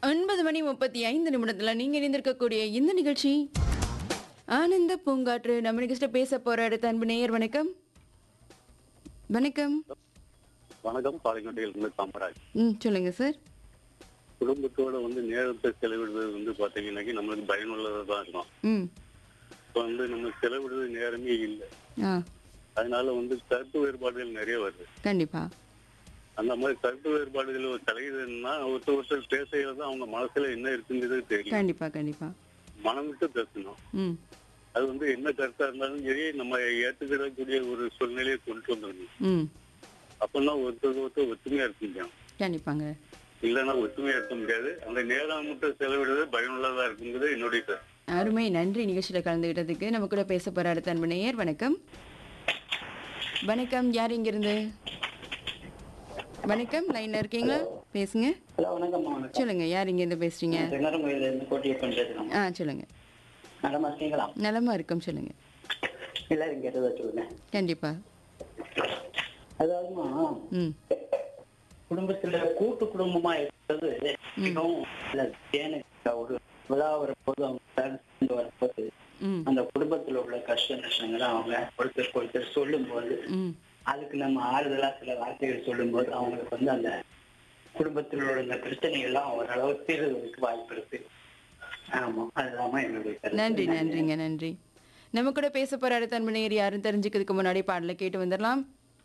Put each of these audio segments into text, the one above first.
ஒன்பது மணி முப்பத்தி ஐந்து நிமிடத்துல நீங்க இணைந்திருக்கக்கூடிய இந்த நிகழ்ச்சி ஆனந்த பூங்காற்று நம்ம நிகழ்ச்சியில பேச போற அடுத்த அன்பு நேயர் வணக்கம் வணக்கம் வணக்கம் பாலைக்கோட்டையில் இருந்து காமராஜ் ம் சொல்லுங்க சார் குடும்பத்தோட வந்து நேரத்தை செலவிடுறது வந்து பாத்தீங்கன்னாக்கி நம்மளுக்கு பயனுள்ளதா தான் இருக்கும் ம் இப்ப வந்து நம்ம செலவிடுறது நேரமே இல்லை ஆ அதனால வந்து கருத்து வேறுபாடுகள் நிறைய வருது கண்டிப்பா அந்த மாதிரி கருத்து வேறுபாடுகள் ஒரு தலையுதுன்னா ஒருத்தர் ஒருத்தர் பேசையில தான் அவங்க மனசுல என்ன இருக்குங்கிறது தெரியும் கண்டிப்பா கண்டிப்பா மனம் விட்டு பேசணும் ம் அது வந்து என்ன கருத்தா இருந்தாலும் சரி நம்ம ஏத்துக்கிடக்கூடிய ஒரு சூழ்நிலையை கொண்டு வந்துடணும் ம் அப்பதான் ஒருத்தர் ஒருத்தர் ஒத்துமையா இருக்க முடியும் கண்டிப்பாங்க இல்லைன்னா ஒத்துமையா இருக்க முடியாது அந்த நேரம் மட்டும் செலவிடுறது பயனுள்ளதா இருக்குங்கிறது என்னுடைய கருத்து அருமை நன்றி நிகழ்ச்சியில கலந்துகிட்டதுக்கு நம்ம கூட பேச போற அடுத்த அன்பு நேயர் வணக்கம் வணக்கம் யார் இங்கிருந்து வணக்கம் லைன்ல இருக்கீங்களா பேசுங்க ஹலோ வணக்கம்மா வணக்கம் சொல்லுங்க யார் இங்கிருந்து பேசுறீங்க தென்னரம் கோயில இருந்து கோட்டியப்பன் பேசுறோம் ஆ சொல்லுங்க நலமா இருக்கீங்களா நலமா இருக்கும் சொல்லுங்க எல்லாரும் கேட்டதா சொல்லுங்க கண்டிப்பா அதாவதுமா ம் குடும்பத்துல கூட்டு குடும்பமா இருக்கிறது மிகவும் நல்லது ஏன்னு ஒரு விழா வரும்போது அவங்க சேர்ந்து வரும்போது ம் அந்த குடும்பத்துல உள்ள கஷ்ட நஷ்டங்களை அவங்க ஒருத்தருக்கு ஒருத்தர் சொல்லும்போது ம் அதுக்கு நம்ம ஆறுதலா சில வார்த்தைகள் சொல்லும்போது அவங்களுக்கு வந்து அந்த குடும்பத்தில் உள்ள இந்த பிரச்சனைகள் எல்லாம் ஓரளவு தீர்வதற்கு வாய்ப்பு இருக்கு ஆமா அதுதான் என்னுடைய கருத்து. நன்றி நன்றிங்க நன்றி நம்ம கூட பேச போற அடுத்த அன்பு நேயர் யாரும் தெரிஞ்சுக்கிறதுக்கு முன்னாடி பாடலை கேட்டு வந்துடலாம்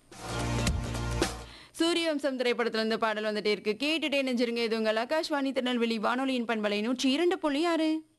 சூரியவம்சம் திரைப்படத்துல இருந்து பாடல் வந்துட்டே இருக்கு கேட்டுட்டே நெஞ்சிருங்க இது உங்கள் ஆகாஷ்வாணி திருநெல்வேலி வானொலியின் பண்பலை நூற்றி இரண்டு புள்ளி ஆறு